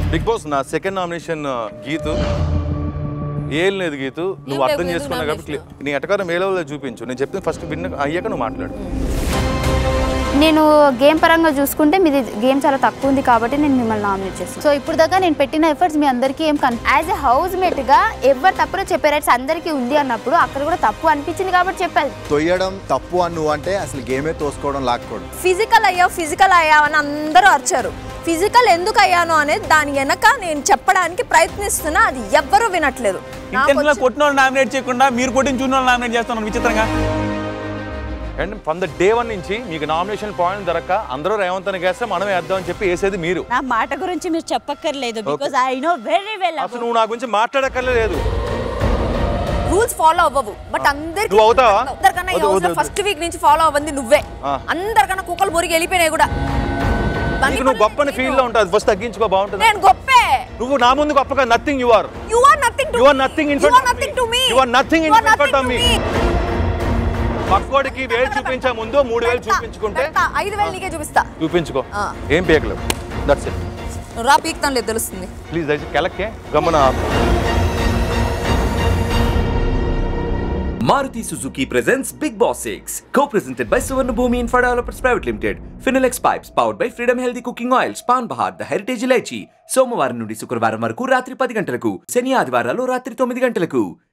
Big boss నా second nomination Geetu ఏం లేదు గీతు నువ్వు ఏం అర్థం లేదు, చేసుకున్నా ఎందుకు కాబట్టి clear. నీ ఎటకారం ఏ లెవెల్లో చూపించు నేను చెప్తే ఫస్ట్ విన్న అయ్యాక నువ్వు మాట్లాడు నేను గేమ్ పరంగా చూసుకుంటే మీది గేమ్ చాలా తక్కువ ఉంది కాబట్టి నేను మిమ్మల్ని నామినేట్ చేస్తాను సో ఇప్పుడు దాకా నేను పెట్టిన ఎఫర్ట్స్ మీ అందరికీ ఏం కన్ యాజ్ ఎ హౌస్ మేట్గా ఎవరు తప్పులో చెప్పే రైట్స్ అందరికీ ఉంది అన్నప్పుడు అక్కడ కూడా తప్పు అనిపించింది కాబట్టి చెప్పాలి తొయ్యడం తప్పు అని నువ్వు అంటే అసలు గేమే తోసుకోవడం లాక్కోవడం ఫిజికల్ అయ్యావు ఫిజికల్ అయ్యావు అని అందరూ అరిచారు ఫిజికల్ ఎందుకు అయ్యాను అనేది దాని వెనక నేను చెప్పడానికి ప్రయత్నిస్తున్నా అది ఎవ్వరూ వినట్లేదు నాకు ఇంటెన్షన్ వచ్చి- కొట్టిన వాళ్ళు నామినేట్ చేయకుండా మీరు కొట్టిన చూసిన వాళ్ళు నామినేట్ చేస్తున్నారు విచిత్రంగా and from the day one నుంచి మీకు నామినేషన్ పాయింట్ దొరక్క అందరూ రేవంత్ అని వేస్తే మనమే వేద్దాం అని చెప్పి వేసేది మీరు నా మాట గురించి మీరు చెప్పక్కర్లేదు because I know very well అసలు నువ్వు నా గురించి మాట్లాడక్కర్లే లేదు రూల్స్ ఫాలో అవ్వవు బట్ అందరికి నువ్వు అవుతావా? అందరికన్నా ఈ వద్దు, హౌస్ వద్దు, లో వద్దు. ఫస్ట్ వీక్ నుంచి ఫాలో అవ్వంది నువ్వే ఆ. అందరికన్నా కుక్కలు మురిగి వెళ్ళిపోయినాయి కూడా నీకు నువ్వు గొప్పని ఫీల్ లో ఉంటుంది ఫస్ట్ తగ్గించుకో బాగుంటుంది నేను గొప్పే నువ్వు నా ముందు గొప్పగా nothing you are you are nothing to You are nothing in you front are of nothing me. To me You are nothing in front of me. పక్కోడికి వేలు చూపించే ముందు మూడు వేలు చూపించుకుంటే ఐదు వేలు నీకే చూపిస్తా చూపించుకో ఆ. ఏం పీకలేవు దట్స్ ఇట్ నువ్వు రా పీక్తాను లేదు తెలుస్తుంది ప్లీజ్ దయచేసి కెలక్కే గమన Maruti Suzuki presents Big Boss 6, co-presented by Suvarna Bhumi Infra Developers Private Limited. Finilex Pipes powered by Freedom Healthy Cooking Oils, Pan Bahar, The Heritage Ilaichi. సోమవారం నుండి శుక్రవారం వరకు రాత్రి పది గంటలకు శని ఆదివారాలు రాత్రి తొమ్మిది గంటలకు